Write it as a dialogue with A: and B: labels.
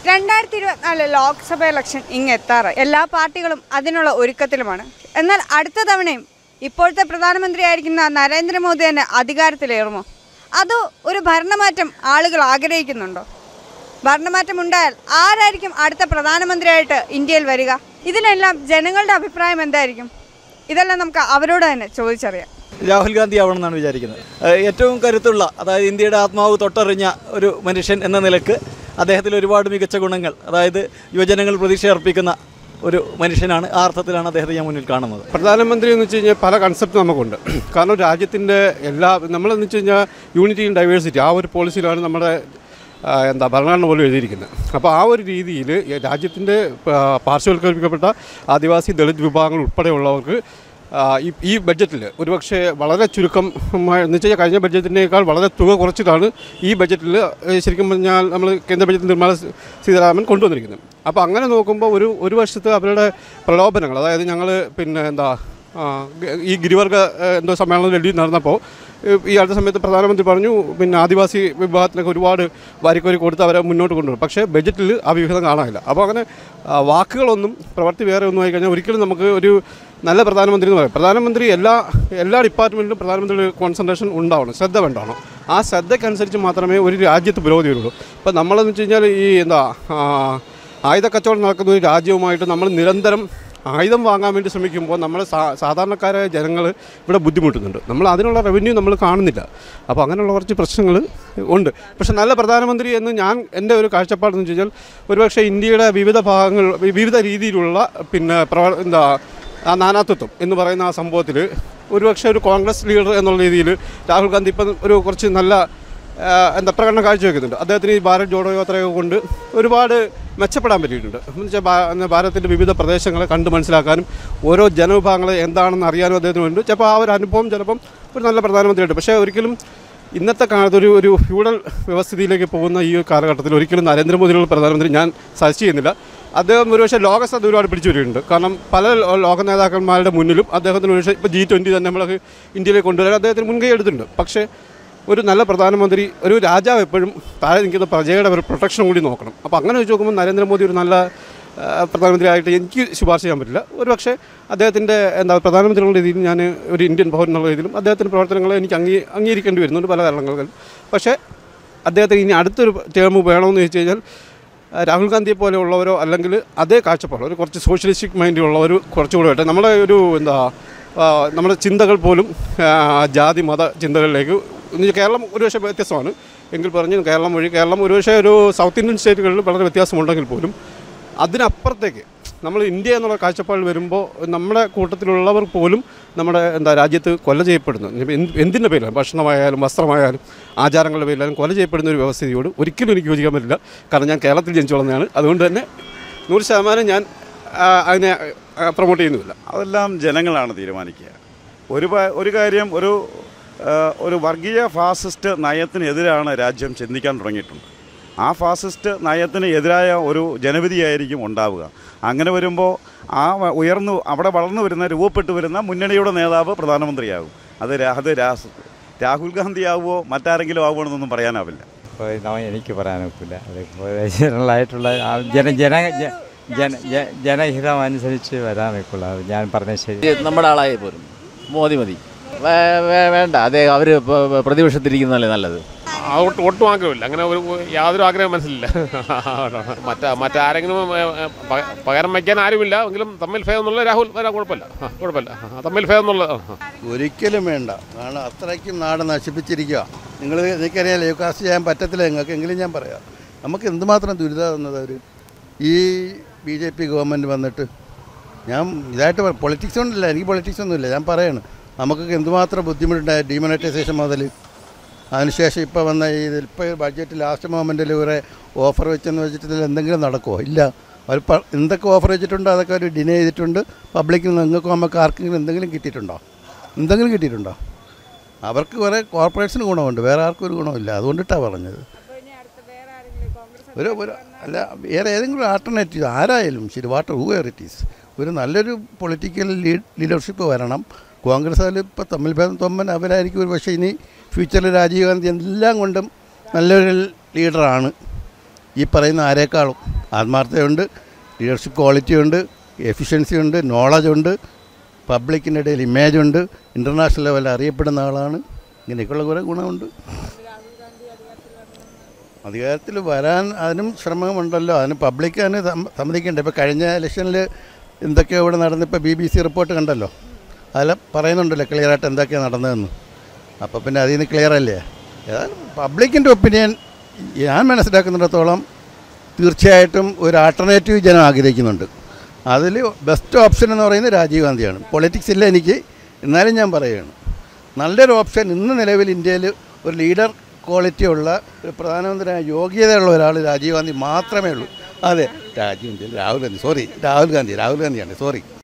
A: രണ്ടായിരത്തി ഇരുപത്തിനാല് ലോക്സഭ ഇലക്ഷൻ ഇങ്ങ് എത്താറ് എല്ലാ പാർട്ടികളും അതിനുള്ള ഒരുക്കത്തിലുമാണ് എന്നാൽ അടുത്ത തവണയും ഇപ്പോഴത്തെ പ്രധാനമന്ത്രിയായിരിക്കുന്ന നരേന്ദ്രമോദി തന്നെ അധികാരത്തിലേറുമോ അതോ ഒരു ഭരണമാറ്റം ആളുകൾ ആഗ്രഹിക്കുന്നുണ്ടോ ഭരണമാറ്റം ഉണ്ടായാൽ ആരായിരിക്കും അടുത്ത പ്രധാനമന്ത്രിയായിട്ട് ഇന്ത്യയിൽ വരിക ഇതിലെല്ലാം ജനങ്ങളുടെ അഭിപ്രായം എന്തായിരിക്കും ഇതെല്ലാം നമുക്ക് അവരോട് തന്നെ ചോദിച്ചറിയാം
B: രാഹുൽ ഗാന്ധി ആവണമെന്നാണ് വിചാരിക്കുന്നത് ഏഹ് ഏറ്റവും കരുത്തുള്ള അതായത് ഇന്ത്യയുടെ ആത്മാവ് തൊട്ടറിഞ്ഞ ഒരു മനുഷ്യൻ എന്ന നിലക്ക് അദ്ദേഹത്തിൽ ഒരുപാട് മികച്ച ഗുണങ്ങൾ അതായത് യുവജനങ്ങൾ പ്രതീക്ഷ അർപ്പിക്കുന്ന ഒരു മനുഷ്യനാണ് ആ അർത്ഥത്തിലാണ് അദ്ദേഹത്തെ ഞാൻ മുന്നിൽ കാണുന്നത്
C: പ്രധാനമന്ത്രി എന്ന് വെച്ച് കഴിഞ്ഞാൽ പല കൺസെപ്റ്റ് നമുക്കുണ്ട് കാരണം രാജ്യത്തിൻ്റെ എല്ലാ നമ്മളെന്ന് വെച്ച് കഴിഞ്ഞാൽ യൂണിറ്റി ആൻഡ് ഡൈവേഴ്സിറ്റി ആ ഒരു പോളിസിയിലാണ് നമ്മുടെ ആ, എന്താ ഭരണഘടന പോലും എഴുതിയിരിക്കുന്നത് അപ്പോൾ ആ ഒരു രീതിയിൽ രാജ്യത്തിൻ്റെ ആ, പാർശ്വവൽക്കരിക്കപ്പെട്ട ആദിവാസി ദളിത് വിഭാഗങ്ങൾ ഉൾപ്പെടെയുള്ളവർക്ക് ആ, ഈ ഈ ബഡ്ജറ്റിൽ ഒരുപക്ഷെ വളരെ ചുരുക്കം എന്ന് വെച്ച് കഴിഞ്ഞാൽ കഴിഞ്ഞ ബഡ്ജറ്റിനേക്കാൾ വളരെ തുക കുറച്ചിട്ടാണ് ഈ ബഡ്ജറ്റിൽ ശരിക്കും പറഞ്ഞാൽ നമ്മൾ കേന്ദ്ര ബഡ്ജറ്റ് നിർമ്മല സീ- സീതാരാമൻ കൊണ്ടുവന്നിരിക്കുന്നത് അപ്പോൾ അങ്ങനെ നോക്കുമ്പോൾ ഒരു ഒരു വർഷത്തെ അവരുടെ പ്രലോഭനങ്ങൾ അതായത് ഞങ്ങൾ പിന്നെ എന്താ ആ, ഗ- ഈ ഗിരിവർഗ ഏഹ്, എന്തോ സമ്മേളനം ഡൽഹിയിൽ നടന്നപ്പോൾ ഏഹ്, ഈ അടുത്ത സമയത്ത് പ്രധാനമന്ത്രി പറഞ്ഞു പിന്നെ ആദിവാസി വിഭാഗത്തിനൊക്കെ ഒരുപാട് വാരിക്കോരി കൊടുത്ത് അവരെ മുന്നോട്ട് കൊണ്ടുവരും പക്ഷേ ബഡ്ജറ്റിൽ ആ വിഹിതം കാണാനില്ല അപ്പോൾ അങ്ങനെ ആ, വാക്കുകളൊന്നും പ്രവൃത്തി വേറെ ഒന്നും ആയി കഴിഞ്ഞാൽ ഒരിക്കലും നമുക്ക് ഒരു നല്ല പ്രധാനമന്ത്രി എന്ന് പറയും പ്രധാനമന്ത്രി എല്ലാ എല്ലാ ഡിപ്പാർട്ട്മെൻറ്റിലും പ്രധാനമന്ത്രിയുടെ കോൺസെൻട്രേഷൻ ഉണ്ടാവണം ശ്രദ്ധ വേണ്ടാവണം ആ ശ്രദ്ധയ്ക്കനുസരിച്ച് മാത്രമേ ഒരു രാജ്യത്ത് പുരോഗതി വരുള്ളൂ ഇപ്പോൾ നമ്മളെന്ന് വെച്ച് കഴിഞ്ഞാൽ ഈ എന്താ ആ, ആയുധ കച്ചവടം നടക്കുന്ന ഒരു രാജ്യവുമായിട്ട് നമ്മൾ നിരന്തരം ആയുധം വാങ്ങാൻ വേണ്ടി ശ്രമിക്കുമ്പോൾ നമ്മൾ സാ സാധാരണക്കാരായ ജനങ്ങൾ ഇവിടെ ബുദ്ധിമുട്ടുന്നുണ്ട് നമ്മൾ അതിനുള്ള റവന്യൂ നമ്മൾ കാണുന്നില്ല അപ്പോൾ അങ്ങനെയുള്ള കുറച്ച് പ്രശ്നങ്ങൾ ഉണ്ട് പക്ഷെ നല്ല പ്രധാനമന്ത്രി എന്ന് ഞാൻ എൻ്റെ ഒരു കാഴ്ചപ്പാടെന്ന് വെച്ച് കഴിഞ്ഞാൽ ഒരുപക്ഷെ ഇന്ത്യയുടെ വിവിധ ഭാഗങ്ങൾ വി- വിവിധ രീതിയിലുള്ള പിന്നെ പ്രവ എന്താ ആ നാനാത്വത്വം എന്ന് പറയുന്ന ആ സംഭവത്തിൽ ഒരുപക്ഷെ ഒരു കോൺഗ്രസ് ലീഡർ എന്നുള്ള രീതിയിൽ രാഹുൽ ഗാന്ധി ഇപ്പം ഒരു കുറച്ച് നല്ല ആ, എന്താ പ്രകടനം കാഴ്ചവെക്കുന്നുണ്ട് അദ്ദേഹത്തിന് ഈ ഭാരത് ജോഡോ യാത്രയൊക്കെ കൊണ്ട് ഒരുപാട് മെച്ചപ്പെടാൻ പറ്റിയിട്ടുണ്ട് എന്ന് വെച്ചാൽ ഭാ- എന്താ ഭാരതത്തിൻ്റെ വിവിധ പ്രദേശങ്ങളെ കണ്ട് മനസ്സിലാക്കാനും ഓരോ ജനവിഭാഗങ്ങളെ എന്താണെന്ന് അറിയാനും അദ്ദേഹത്തിന് വേണ്ടി ചിലപ്പോൾ ആ ഒരു അനുഭവം ചിലപ്പം ഒരു നല്ല പ്രധാനമന്ത്രിയുണ്ട് പക്ഷേ ഒരിക്കലും ഇന്നത്തെ കാലത്ത് ഒരു ഒരു ഫ്യൂഡൽ വ്യവസ്ഥിതിയിലേക്ക് പോകുന്ന ഈ ഒരു കാലഘട്ടത്തിൽ ഒരിക്കലും നരേന്ദ്രമോദിയുള്ള പ്രധാനമന്ത്രി ഞാൻ സജസ്റ്റ് ചെയ്യുന്നില്ല അദ്ദേഹം ഒരുപക്ഷെ ലോകശ്രദ്ധ ഒരുപാട് പിടിച്ചു വരുന്നുണ്ട് കാരണം പല ലോ- ലോക നേതാക്കന്മാരുടെ മുന്നിലും അദ്ദേഹത്തിന് ഒരുപക്ഷെ ഇപ്പോൾ ജി ട്വൻറ്റി തന്നെ നമ്മൾ ഇന്ത്യയിലേക്ക് കൊണ്ടുവരാൻ അദ്ദേഹത്തിന് മുൻകൈ എടുത്തിട്ടുണ്ട് പക്ഷേ ഒരു നല്ല പ്രധാനമന്ത്രി ഒരു രാജാവ് എപ്പോഴും താഴെ നിൽക്കുന്ന പ്രജയുടെ ഒരു പ്രൊട്ടക്ഷൻ കൂടി നോക്കണം അപ്പോൾ അങ്ങനെ വെച്ച് നോക്കുമ്പോൾ നരേന്ദ്രമോദി ഒരു നല്ല ആ, പ്രധാനമന്ത്രിയായിട്ട് എനിക്ക് ശുപാർശ ചെയ്യാൻ പറ്റില്ല ഒരു പക്ഷേ അദ്ദേഹത്തിൻ്റെ എന്താ പ്രധാനമന്ത്രി എന്നുള്ള രീതിയിൽ ഞാൻ ഒരു ഇന്ത്യൻ പൗരൻ എന്നുള്ള രീതിയിലും അദ്ദേഹത്തിൻ്റെ പ്രവർത്തനങ്ങളെ എനിക്ക് അംഗീ അംഗീകരിക്കേണ്ടി വരുന്നുണ്ട് പല കാരണങ്ങളും പക്ഷേ അദ്ദേഹത്തിന് ഇനി അടുത്തൊരു ടേം വേണമെന്ന് ചോദിച്ചു കഴിഞ്ഞാൽ ആ, രാഹുൽ ഗാന്ധിയെ പോലെയുള്ളവരോ അല്ലെങ്കിൽ അതേ കാഴ്ചപ്പാട് ഒരു കുറച്ച് സോഷ്യലിസ്റ്റിക് മൈൻഡുള്ളവർ കുറച്ചുകൂടെ ആയിട്ട് നമ്മുടെ ഒരു എന്താ ആ, നമ്മുടെ ചിന്തകൾ പോലും ആ, ജാതി മത ചിന്തകളിലേക്ക് എന്ന് വെച്ചാൽ കേരളം ഒരുപക്ഷെ വ്യത്യസ്തമാണ് എങ്കിൽ പറഞ്ഞു കേരളം വഴി കേരളം ഒരുപക്ഷെ ഒരു സൗത്ത് ഇന്ത്യൻ സ്റ്റേറ്റുകളിൽ വളരെ വ്യത്യാസമുണ്ടെങ്കിൽ പോലും അതിനപ്പുറത്തേക്ക് നമ്മൾ ഇന്ത്യ എന്നുള്ള കാഴ്ചപ്പാടിൽ വരുമ്പോൾ നമ്മുടെ കൂട്ടത്തിലുള്ളവർ പോലും നമ്മുടെ എന്താ രാജ്യത്ത് കൊല ചെയ്യപ്പെടുന്നു ഇനിയിപ്പോൾ എന്ത് എന്തിൻ്റെ പേരിലാണ് ഭക്ഷണമായാലും വസ്ത്രമായാലും ആചാരങ്ങളുടെ പേരിലായാലും കൊല ചെയ്യപ്പെടുന്ന ഒരു വ്യവസ്ഥയോട് ഒരിക്കലും എനിക്ക് യോജിക്കാൻ പറ്റില്ല കാരണം ഞാൻ കേരളത്തിൽ ജനിച്ചു വളർന്നതാണ് അതുകൊണ്ട് തന്നെ നൂറ് ശതമാനം ഞാൻ ആ, അതിനെ പ്രൊമോട്ട് ചെയ്യുന്നുമില്ല
D: അതെല്ലാം ജനങ്ങളാണ് തീരുമാനിക്കുക ഒരു പ- ഒരു കാര്യം ഒരു ആ, ഒരു വർഗീയ ഫാസിസ്റ്റ് നയത്തിനെതിരാണ് രാജ്യം ചിന്തിക്കാൻ തുടങ്ങിയിട്ടുണ്ട് ആ ഫാസിസ്റ്റ് നയത്തിന് എതിരായ ഒരു ജനവിധിയായിരിക്കും ഉണ്ടാവുക അങ്ങനെ വരുമ്പോൾ ആ വ- ഉയർന്നു അവിടെ വളർന്നു വരുന്ന രൂപപ്പെട്ടു വരുന്ന മുന്നണിയുടെ നേതാവ് പ്രധാനമന്ത്രിയാകും അത് രാ- അത് രാ- രാഹുൽ ഗാന്ധി ആവുമോ മറ്റാരെങ്കിലും ആവുമോ എന്നൊന്നും പറയാനാവില്ല
E: ഇപ്പോൾ നമ്മ- എനിക്ക് പറയാനൊക്കില്ല അത് ജനറലായിട്ടുള്ള ആ ജന ജന ജ- ജന ജ- ജനഹിതം അനുസരിച്ച് വരാൻ ഒക്കില്ല അത് ഞാൻ പറഞ്ഞത് ശരി
F: ഇത് നമ്മുടെ ആളായി പോരും മോദി മതി വേ- വേ- വേണ്ട അദ്ദേഹം അവർ പ്രതിപക്ഷത്തിരിക്കുന്നതല്ലേ നല്ലത്
G: ഒട്ടും ഒട്ടും ആഗ്രഹമില്ല അങ്ങനെ ഒരു യാതൊരു ആഗ്രഹം മനസ്സിലില്ല മറ്റ മറ്റാരെങ്കിലും ഏ, ഏ, പക- പകരം വയ്ക്കാൻ ആരുമില്ല എങ്കിലും തമ്മിൽ ഭേദം എന്നുള്ള രാഹുൽ വരാൻ കുഴപ്പമില്ല ആ, കുഴപ്പമില്ല ആ, തമ്മിൽ ഭേദം എന്നുള്ള ആ, ആ.
H: ഒരിക്കലും വേണ്ട കാരണം അത്രയ്ക്കും നാട് നശിപ്പിച്ചിരിക്കുക നിങ്ങൾ എനിക്കറിയാം ലേക്കാസ്റ്റ് ചെയ്യാൻ പറ്റത്തില്ല നിങ്ങൾക്ക് എങ്കിലും ഞാൻ പറയാം നമുക്ക് എന്തുമാത്രം ദുരിതം തന്നത് അവർ ഈ ബി ജെ പി ഗവൺമെൻറ് വന്നിട്ട് ഞാൻ ഇതായിട്ട് പൊളിറ്റിക്സ് കൊണ്ടല്ല എനിക്ക് പൊളിറ്റിക്സ് ഒന്നുമില്ല ഞാൻ പറയാണ് നമുക്കൊക്കെ എന്തുമാത്രം ബുദ്ധിമുട്ടുണ്ടായ ഡീമോണിറ്റൈസേഷൻ മുതൽ അതിനുശേഷം ഇപ്പോൾ വന്ന ഈ ഇപ്പോൾ ബഡ്ജറ്റ് ലാസ്റ്റ് മൊമെൻറ്റിൽ കുറേ ഓഫർ വെച്ചെന്ന് വെച്ചിട്ട് ഇതിൽ എന്തെങ്കിലും നടക്കുമോ ഇല്ല അവർ പ- എന്തൊക്കെ ഓഫർ വെച്ചിട്ടുണ്ടോ അതൊക്കെ അവർ ഡിനേ ചെയ്തിട്ടുണ്ട് പബ്ലിക്കിൽ നിങ്ങൾക്കും നമുക്ക് ആർക്കെങ്കിലും എന്തെങ്കിലും കിട്ടിയിട്ടുണ്ടോ എന്തെങ്കിലും കിട്ടിയിട്ടുണ്ടോ അവർക്ക് കുറേ കോർപ്പറേറ്റ്സിന് ഗുണമുണ്ട് വേറെ ആർക്കും ഒരു ഗുണമില്ല അതുകൊണ്ടിട്ടാണ് പറഞ്ഞത് ഒരു ഒരു അല്ല വേറെ ഏതെങ്കിലും ആൾട്ടർനേറ്റീവ് ആരായാലും ശരി whatever whoever it is ഒരു നല്ലൊരു പൊളിറ്റിക്കൽ ലീഡ് ലീഡർഷിപ്പ് വരണം കോൺഗ്രസ് അതിൽ ഇപ്പോൾ തമ്മിൽ ഭേദം തൊമ്മൻ അവരായിരിക്കും ഒരു പക്ഷേ ഇനി ഫ്യൂച്ചറിൽ രാജീവ് ഗാന്ധി എല്ലാം കൊണ്ടും നല്ലൊരു ലീഡറാണ് ഈ പറയുന്ന ആരേക്കാളും ആത്മാർത്ഥതയുണ്ട് ലീഡർഷിപ്പ് ക്വാളിറ്റി ഉണ്ട് എഫിഷ്യൻസി ഉണ്ട് നോളജ് ഉണ്ട് പബ്ലിക്കിൻ്റെ ഇടയിൽ ഇമേജ് ഉണ്ട് ഇൻ്റർനാഷണൽ ലെവലിൽ അറിയപ്പെടുന്ന ആളാണ് ഇങ്ങനെയൊക്കെയുള്ള കുറേ ഗുണമുണ്ട് അധികാരത്തിൽ വരാൻ അതിനും ശ്രമമുണ്ടല്ലോ അതിന് പബ്ലിക് അതിന് സമ്മ- സമ്മതിക്കണ്ടേ ഇപ്പോൾ കഴിഞ്ഞ ഇലക്ഷനിൽ എന്തൊക്കെയോ ഇവിടെ നടന്ന് ഇപ്പോൾ ബി ബി സി റിപ്പോർട്ട് കണ്ടല്ലോ അതിൽ പറയുന്നുണ്ടല്ലോ ക്ലിയറായിട്ട് എന്തൊക്കെയാണ് നടന്നതെന്ന് അപ്പോൾ പിന്നെ അതിൽ നിന്ന് ക്ലിയർ അല്ലേ ഏതായാലും പബ്ലിക്കിൻ്റെ ഒപ്പീനിയൻ ഞാൻ മനസ്സിലാക്കുന്നിടത്തോളം തീർച്ചയായിട്ടും ഒരു ആൾട്ടർനേറ്റീവ് ജനം ആഗ്രഹിക്കുന്നുണ്ട് അതിൽ ബെസ്റ്റ് ഓപ്ഷൻ എന്ന് പറയുന്നത് രാജീവ് ഗാന്ധിയാണ് പൊളിറ്റിക്സ് ഇല്ല എനിക്ക് എന്നാലും ഞാൻ പറയുകയാണ് നല്ലൊരു ഓപ്ഷൻ ഇന്ന് നിലവിൽ ഇന്ത്യയിൽ ഒരു ലീഡർ ക്വാളിറ്റി ഉള്ള ഒരു പ്രധാനമന്ത്രിയായ യോഗ്യതയുള്ള ഒരാൾ രാജീവ് ഗാന്ധി മാത്രമേ ഉള്ളൂ അതെ രാജീവ് ഗാന്ധി രാഹുൽ ഗാന്ധി സോറി രാഹുൽ ഗാന്ധി രാഹുൽ ഗാന്ധിയാണ് സോറി